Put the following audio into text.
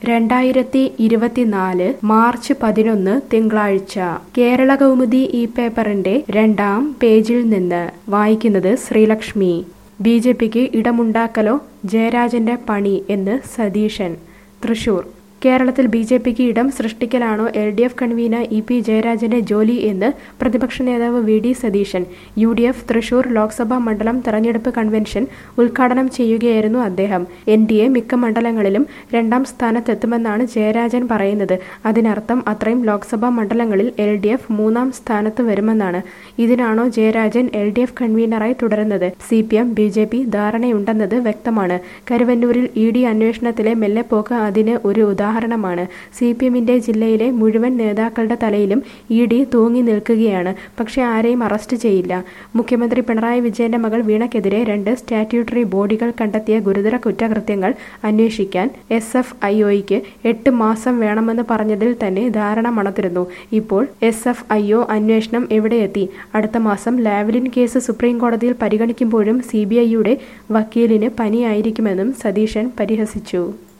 രണ്ടായിരത്തി ഇരുപത്തിനാല് മാർച്ച് പതിനൊന്ന് തിങ്കളാഴ്ച കേരള കൗമുദി ഈ പേപ്പറിന്റെ രണ്ടാം പേജിൽ നിന്ന് വായിക്കുന്നത് ശ്രീലക്ഷ്മി ബി ജെ പിക്ക് ഇടമുണ്ടാക്കലോ ജയരാജന്റെ പണി എന്ന് സതീശൻ തൃശൂർ കേരളത്തിൽ ബി ജെ പിക്ക് ഇടം സൃഷ്ടിക്കലാണോ L D F convener E P ജയരാജന്റെ ജോലി എന്ന് പ്രതിപക്ഷ നേതാവ് V D Satheesan U D F Thrissur Lok Sabha മണ്ഡലം തെരഞ്ഞെടുപ്പ് കൺവെൻഷൻ ഉദ്ഘാടനം ചെയ്യുകയായിരുന്നു അദ്ദേഹം എൻ ഡി എ മിക്ക മണ്ഡലങ്ങളിലും രണ്ടാം സ്ഥാനത്തെത്തുമെന്നാണ് ജയരാജൻ പറയുന്നത് അതിനർത്ഥം അത്രയും ലോക്സഭാ മണ്ഡലങ്ങളിൽ എൽ ഡി എഫ് മൂന്നാം സ്ഥാനത്ത് വരുമെന്നാണ് ഇതിനാണോ ജയരാജൻ എൽ ഡി എഫ് കൺവീനറായി തുടരുന്നത് C P M B J P ധാരണയുണ്ടെന്നത് വ്യക്തമാണ് കരുവന്നൂരിൽ ഇ ഡി അന്വേഷണത്തിലെ മെല്ലെപ്പോക്ക് അതിന് ഒരു ഉദാഹരണമാണ് സി പി എമ്മിന്റെ ജില്ലയിലെ മുഴുവൻ നേതാക്കളുടെ തലയിലും ഇ ഡി തൂങ്ങി നിൽക്കുകയാണ് പക്ഷേ ആരെയും അറസ്റ്റ് ചെയ്യില്ല മുഖ്യമന്ത്രി പിണറായി വിജയന്റെ മകൾ വീണയ്ക്കെതിരെ രണ്ട് സ്റ്റാറ്റ്യൂട്ടറി ബോഡികൾ കണ്ടെത്തിയ ഗുരുതര കുറ്റകൃത്യങ്ങൾ അന്വേഷിക്കാൻ എസ് എഫ് ഐ ഒയ്ക്ക് എട്ട് മാസം വേണമെന്ന് പറഞ്ഞതിൽ തന്നെ ധാരണ മണത്തിരുന്നു ഇപ്പോൾ എസ് എഫ് ഐ ഒ അന്വേഷണം എവിടെയെത്തി അടുത്ത മാസം ലാവ്ലിൻ കേസ് സുപ്രീം കോടതിയിൽ പരിഗണിക്കുമ്പോഴും സി ബി ഐയുടെ വക്കീലിന് പനിയായിരിക്കുമെന്നും സതീശൻ പരിഹസിച്ചു